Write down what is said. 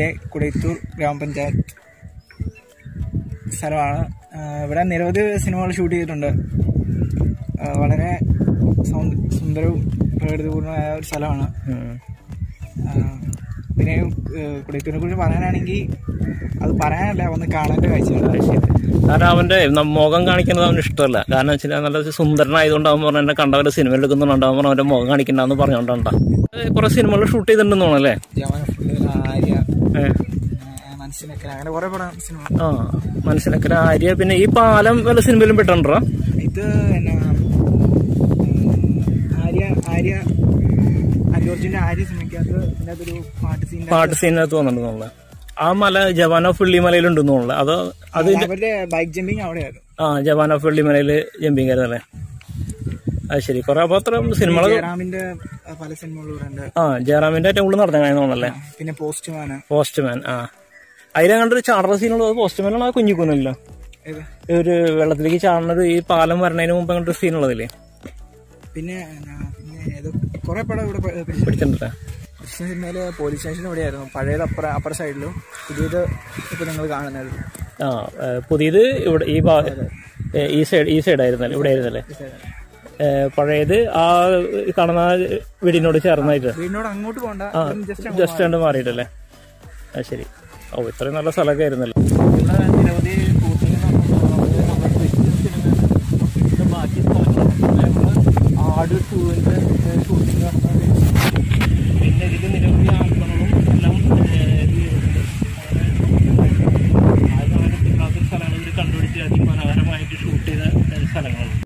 ജില്ലയിലെ കുടയത്തൂർ ഗ്രാമപഞ്ചായത്ത് സ്ഥലമാണ് ആ, ഇവിടെ നിരവധി സിനിമകൾ ഷൂട്ട് ചെയ്തിട്ടുണ്ട് ആ, വളരെ സൗന്ദ- സുന്ദരവും പ്രകൃതിപൂർണമായ ഒരു സ്ഥലമാണ് ഉം. ആ, പിന്നെ കുടയത്തൂരിനെ കുറിച്ച് പറയാനാണെങ്കിൽ അത് പറയാനല്ല വന്ന് കാണേണ്ട കാഴ്ചയാണ് അത് ശരി. കാരണം അവന്റെ ന- മുഖം കാണിക്കുന്നത് അവന് ഇഷ്ടമല്ല കാരണം വെച്ചാൽ നല്ല സുന്ദരനായതുകൊണ്ട് അവൻ പറഞ്ഞ എന്നെ കണ്ടവരെ സിനിമ എടുക്കുന്നുണ്ട് അവൻ അവന്റെ മുഖം കാണിക്കണ്ടെന്ന് പറഞ്ഞോണ്ടാ കുറെ സിനിമകൾ ഷൂട്ട് ചെയ്തിട്ടുണ്ടെന്ന് തോന്നല്ലേ ജവാന ഫുള്ള് ആര്യ ഏ. ആ, മനസ്സിനൊക്കെ അങ്ങനെ കുറെ പടം സിനിമ ആ മനസ്സിലൊക്കെ ആര്യ പിന്നെ ഈ പാലം വല്ല സിനിമയിലും പെട്ടുണ്ടോ ഇത് എന്നാ ഉം, ആര്യ ആര്യ അല്ലു അർജുന്റെ ആര്യ സിനിമയ്ക്കകത്ത് ഇതിന്റെ അകത്തൊരു പാട്ട് സീൻ പാട്ട് സീനകത്ത് തോന്നുന്നുണ്ട് തോന്നുന്നത് ആ മല ജവാൻ ഓഫ് വെള്ളിമലയിലുണ്ടെന്ന് തോന്നുന്നത് അത് അത് അവരുടെ ബൈക്ക് ജമ്പിങ് അവിടെയായിരുന്നു ആ ജവാൻ ഓഫ് വെള്ളിമലയില് ജമ്പിങ് ആയിരുന്നല്ലേ അത് ശരി കുറെ അപ്പൊ അത്ര സിനിമകൾ ജയറാമിന്റെ ആ, പല സിനിമകളും ഇവിടെ ഉണ്ട് ആ ജയറാമിന്റെ ഏറ്റവും കൂടുതൽ നടന്ന തോന്നല്ലേ പിന്നെ പോസ്റ്റ്മാന് പോസ്റ്റ്മാൻ ആ അതിലങ്ങാണ്ട് ഒരു ചാടറ സീനുള്ളത് പോസ്റ്റ്മാനാണോ കുഞ്ഞിക്കുന്നല്ലോ ഏത് ഒരു വെള്ളത്തിലേക്ക് ചാടുന്നത് ഈ പാലം വരണതിന് മുമ്പ് അങ്ങോട്ട് സീനുള്ളതില്ലേ പിന്നെ എന്നാ, പിന്നെ ഏതോ കുറെ പടം ഇവിടെ പ- പിടിച്ചു. പിടിച്ചിട്ടുണ്ട് ദൃശ്യം സിനിമയില് പോലീസ് സ്റ്റേഷൻ ഇവിടെയായിരുന്നു പഴയത് അപ്പുറ അപ്പുറ സൈഡിലും പുതിയത് ഇപ്പൊ നിങ്ങൾ കാണുന്നത് ആ ഏ, പുതിയത് ഇവിടെ ഈ ഭാ- ഏ, ഈ സൈഡ് ഈ സൈഡ് ആയിരുന്നല്ലേ ഇവിടെ ആയിരുന്നല്ലേ ഏ, പഴയത് ആ കാണുന്ന വീടിനോട് ചേർന്നായിട്ട് വീടിനോട് അങ്ങോട്ട് പോകണ്ട ജസ്റ്റ് ജസ്റ്റ് കണ്ട് മാറിയിട്ടല്ലേ അത് ശരി ഓ ഇത്രയും നല്ല സ്ഥലമൊക്കെ ആയിരുന്നല്ലോ ഇവിടെ